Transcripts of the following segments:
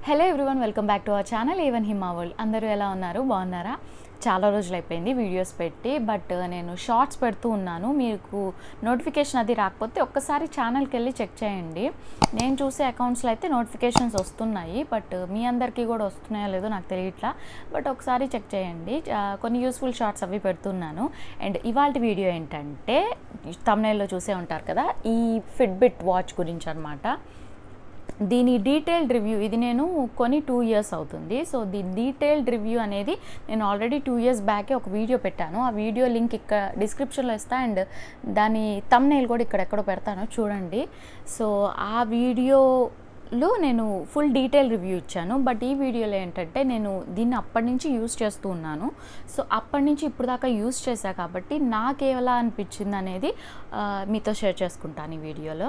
hello everyone welcome back to our channel even Hima world అందరూ ఎలా ఉన్నారు బాగున్నారా చాలా రోజులు అయిపోయింది వీడియోస్ పెట్టి బట్ నేను షార్ట్స్ పెడుతూ ఉన్నాను మీకు నోటిఫికేషన్ అది రాకపోతే ఒక్కసారి ఛానల్కి వెళ్ళి చెక్ చేయండి నేను చూసే అకౌంట్స్లో అయితే నోటిఫికేషన్స్ వస్తున్నాయి బట్ మీ అందరికీ కూడా వస్తున్నాయో లేదో నాకు తెలియట్లా బట్ ఒకసారి చెక్ చేయండి ఆ, కొన్ని యూస్ఫుల్ షార్ట్స్ అవి పెడుతున్నాను అండ్ ఇవాళ వీడియో ఏంటంటే తమిళలో చూసే ఉంటారు కదా ఈ ఫిట్బిట్ వాచ్ గురించి అనమాట దీని డీటెయిల్డ్ రివ్యూ ఇది నేను కొని టూ ఇయర్స్ అవుతుంది సో దీని డీటెయిల్డ్ రివ్యూ అనేది నేను ఆల్రెడీ టూ ఇయర్స్ బ్యాకే ఒక వీడియో పెట్టాను ఆ వీడియో లింక్ ఇక్కడ డిస్క్రిప్షన్లో ఇస్తా అండ్ దాని తమ్నైల్ కూడా ఇక్కడ ఎక్కడో పెడతాను చూడండి సో ఆ వీడియోలో నేను ఫుల్ డీటెయిల్ రివ్యూ ఇచ్చాను బట్ ఈ వీడియోలో ఏంటంటే నేను దీన్ని అప్పటి నుంచి యూస్ చేస్తూ ఉన్నాను సో అప్పటి నుంచి ఇప్పుడు దాకా యూస్ చేశా కాబట్టి నాకు ఎలా అనిపించింది అనేది ఆ, మీతో షేర్ చేసుకుంటాను ఈ వీడియోలో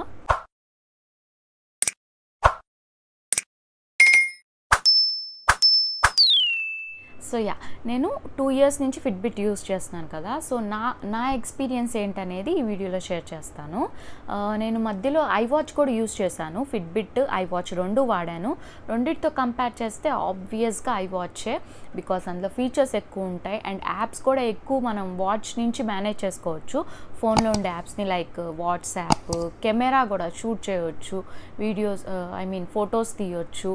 సో యా నేను టూ ఇయర్స్ నుంచి ఫిట్బిట్ యూస్ చేస్తున్నాను కదా సో నా నా ఎక్స్పీరియన్స్ ఏంటనేది ఈ వీడియోలో షేర్ చేస్తాను ఆ, నేను మధ్యలో ఐ వాచ్ కూడా యూస్ చేశాను ఫిట్బిట్ ఐ వాచ్ రెండు వాడాను రెండిటితో కంపేర్ చేస్తే ఆబ్వియస్గా ఐ వాచే బికాస్ అందులో ఫీచర్స్ ఎక్కువ ఉంటాయి అండ్ యాప్స్ కూడా ఎక్కువ మనం వాచ్ నుంచి మేనేజ్ చేసుకోవచ్చు ఫోన్లో ఉండే యాప్స్ని లైక్ వాట్సాప్ కెమెరా కూడా షూట్ చేయవచ్చు వీడియోస్ ఐ మీన్ ఫొటోస్ తీయొచ్చు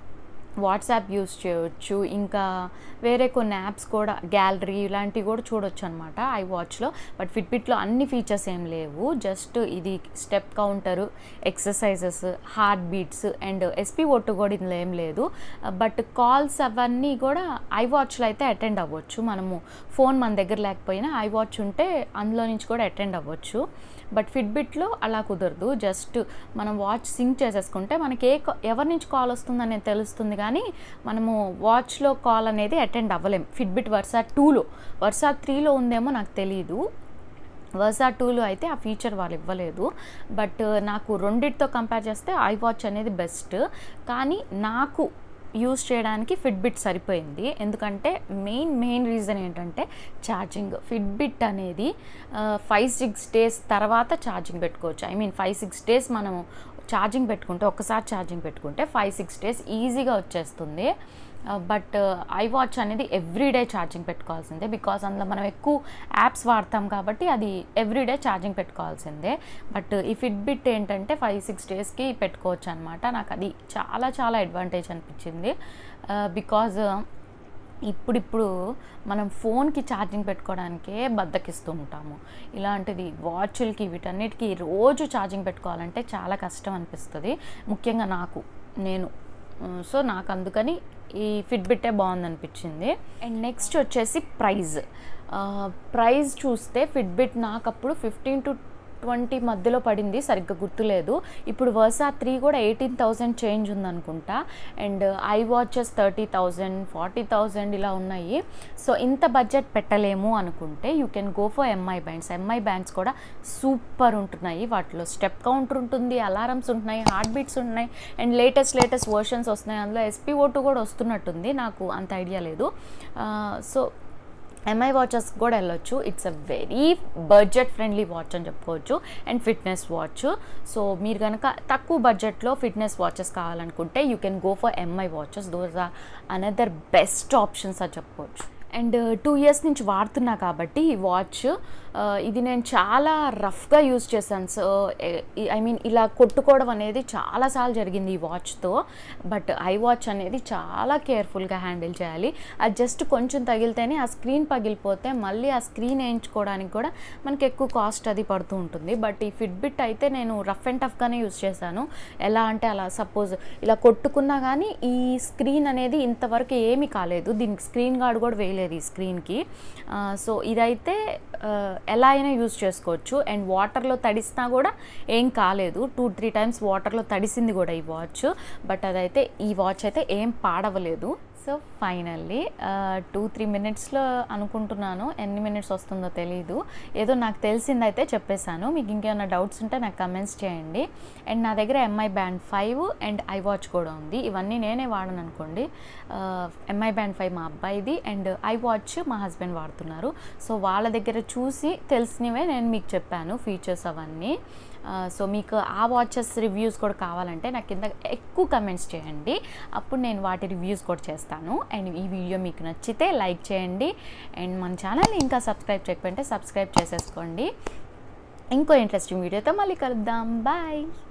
వాట్సాప్ యూస్ చేయొచ్చు ఇంకా వేరే కొన్ని యాప్స్ కూడా గ్యాలరీ ఇలాంటివి కూడా చూడొచ్చు అనమాట ఐ వాచ్లో బట్ ఫిట్బిట్లో అన్ని ఫీచర్స్ ఏం లేవు జస్ట్ ఇది step counter exercises heart beats and S P O two కూడా ఇందులో ఏం లేదు బట్ కాల్స్ అవన్నీ కూడా ఐ వాచ్లో అయితే అటెండ్ అవ్వచ్చు మనము ఫోన్ మన దగ్గర లేకపోయినా ఐ వాచ్ ఉంటే అందులో నుంచి కూడా అటెండ్ అవ్వచ్చు బట్ ఫిట్బిట్లో అలా కుదరదు జస్ట్ మనం వాచ్ సింక్ చేసేసుకుంటే మనకి ఏ కా- ఎవరి నుంచి కాల్ వస్తుందనేది తెలుస్తుంది కానీ మనము వాచ్లో కాల్ అనేది అటెండ్ అవ్వలేం ఫిట్బిట్ వర్సా టూలో వర్సా త్రీలో ఉందేమో నాకు తెలియదు వర్సా టూలో అయితే ఆ ఫీచర్ వాళ్ళు ఇవ్వలేదు బట్ నాకు రెండిటితో కంపేర్ చేస్తే ఐ వాచ్ అనేది బెస్ట్ కానీ నాకు యూస్ చేయడానికి ఫిట్బిట్ సరిపోయింది ఎందుకంటే మెయిన్ మెయిన్ రీజన్ ఏంటంటే ఛార్జింగ్ ఫిట్బిట్ అనేది ఫైవ్ సిక్స్ డేస్ తర్వాత ఛార్జింగ్ పెట్టుకోవచ్చు I mean five six days మనము ఛార్జింగ్ పెట్టుకుంటే ఒకసారి ఛార్జింగ్ పెట్టుకుంటే ఫైవ్ సిక్స్ డేస్ ఈజీగా వచ్చేస్తుంది బట్ ఐ వాచ్ అనేది ఎవ్రీడే ఛార్జింగ్ పెట్టుకోవాల్సిందే బికాస్ అందులో మనం ఎక్కువ యాప్స్ వాడతాం కాబట్టి అది ఎవ్రీడే ఛార్జింగ్ పెట్టుకోవాల్సిందే బట్ ఈ ఫిట్బిట్ ఏంటంటే ఫైవ్ సిక్స్ డేస్కి పెట్టుకోవచ్చు అనమాట నాకు అది చాలా చాలా అడ్వాంటేజ్ అనిపించింది బికాజ్ ఇప్పుడిప్పుడు మనం ఫోన్కి ఛార్జింగ్ పెట్టుకోవడానికే బద్దకిస్తూ ఉంటాము ఇలాంటిది వాచ్లకి వీటన్నిటికీ రోజు ఛార్జింగ్ పెట్టుకోవాలంటే చాలా కష్టం అనిపిస్తుంది ముఖ్యంగా నాకు నేను సో నాకు అందుకని ఈ ఫిట్బిట్టే బాగుంది అనిపించింది అండ్ నెక్స్ట్ వచ్చేసి ప్రైజ్ ప్రైజ్ చూస్తే ఫిట్బిట్ నాకు అప్పుడు ఫిఫ్టీన్ టు ట్వంటీ మధ్యలో పడింది సరిగ్గా గుర్తులేదు ఇప్పుడు వర్సా త్రీ కూడా ఎయిటీన్ థౌజండ్ చేంజ్ ఉందనుకుంటా and iWatches thirty thousand forty thousand ఇలా ఉన్నాయి సో ఇంత బడ్జెట్ పెట్టలేము అనుకుంటే you can go for MI bands MI bands కూడా సూపర్ ఉంటున్నాయి వాటిలో స్టెప్ కౌంటర్ ఉంటుంది అలారమ్స్ ఉంటున్నాయి హార్ట్ బీట్స్ ఉన్నాయి అండ్ లేటెస్ట్ లేటెస్ట్ వర్షన్స్ వస్తున్నాయి అందులో ఎస్పీ ఓటు కూడా వస్తున్నట్టుంది నాకు అంత ఐడియా లేదు సో ఎంఐ వాచెస్ కూడా వెళ్ళొచ్చు it's a very budget friendly watch అని చెప్పుకోవచ్చు అండ్ ఫిట్నెస్ వాచ్ సో మీరు కనుక తక్కువ బడ్జెట్లో ఫిట్నెస్ వాచెస్ కావాలనుకుంటే you can go for MI watches those are another best options అని చెప్పుకోవచ్చు అండ్ టూ ఇయర్స్ నుంచి వాడుతున్నా కాబట్టి ఈ వాచ్ ఆ, ఇది నేను చాలా రఫ్గా యూజ్ చేశాను సో ఐ మీన్ ఇలా కొట్టుకోవడం అనేది చాలాసార్లు జరిగింది ఈ వాచ్తో బట్ ఐ వాచ్ అనేది చాలా కేర్ఫుల్గా హ్యాండిల్ చేయాలి అది జస్ట్ కొంచెం తగిలితేనే ఆ స్క్రీన్ పగిలిపోతే మళ్ళీ ఆ స్క్రీన్ వేయించుకోవడానికి కూడా మనకి ఎక్కువ కాస్ట్ అది పడుతూ ఉంటుంది బట్ ఈ ఫిట్బిట్ అయితే నేను రఫ్ అండ్ టఫ్గానే యూజ్ చేశాను ఎలా అంటే అలా సపోజ్ ఇలా కొట్టుకున్నా కానీ ఈ స్క్రీన్ అనేది ఇంతవరకు ఏమీ కాలేదు దీనికి స్క్రీన్ గార్డ్ కూడా వేయలేదు ఈ స్క్రీన్కి సో ఇదైతే ఆ, ఎలా అయినా యూజ్ చేసుకోవచ్చు అండ్ వాటర్లో తడిసినా కూడా ఏం కాలేదు టూ త్రీ టైమ్స్ వాటర్లో తడిసింది కూడా ఈ వాచ్ బట్ అదైతే ఈ వాచ్ అయితే ఏం పాడవలేదు సో ఫైనల్లీ టూ త్రీ మినిట్స్లో అనుకుంటున్నాను ఎన్ని మినిట్స్ వస్తుందో తెలియదు ఏదో నాకు తెలిసిందైతే చెప్పేశాను మీకు ఇంకేమైనా డౌట్స్ ఉంటే నాకు కమెంట్స్ చేయండి అండ్ నా దగ్గర MI band five and iWatch కూడా ఉంది ఇవన్నీ నేనే వాడను అనుకోండి ఎంఐ బ్యాండ్ ఫైవ్ మా అబ్బాయిది అండ్ ఐ వాచ్ మా హస్బెండ్ వాడుతున్నారు సో వాళ్ళ దగ్గర చూసి తెలిసినవే నేను మీకు చెప్పాను ఫీచర్స్ అవన్నీ సో మీకు ఆ వాచెస్ రివ్యూస్ కూడా కావాలంటే నాకు కింద ఎక్కువ కమెంట్స్ చేయండి అప్పుడు నేను వాటి రివ్యూస్ కూడా చేస్తాను అండ్ ఈ వీడియో మీకు నచ్చితే లైక్ చేయండి అండ్ మన ఛానల్ ఇంకా సబ్స్క్రైబ్ చేయకపోతే సబ్స్క్రైబ్ చేసేసుకోండి ఇంకో ఇంట్రెస్టింగ్ వీడియోతో మళ్ళీ కలుద్దాం బాయ్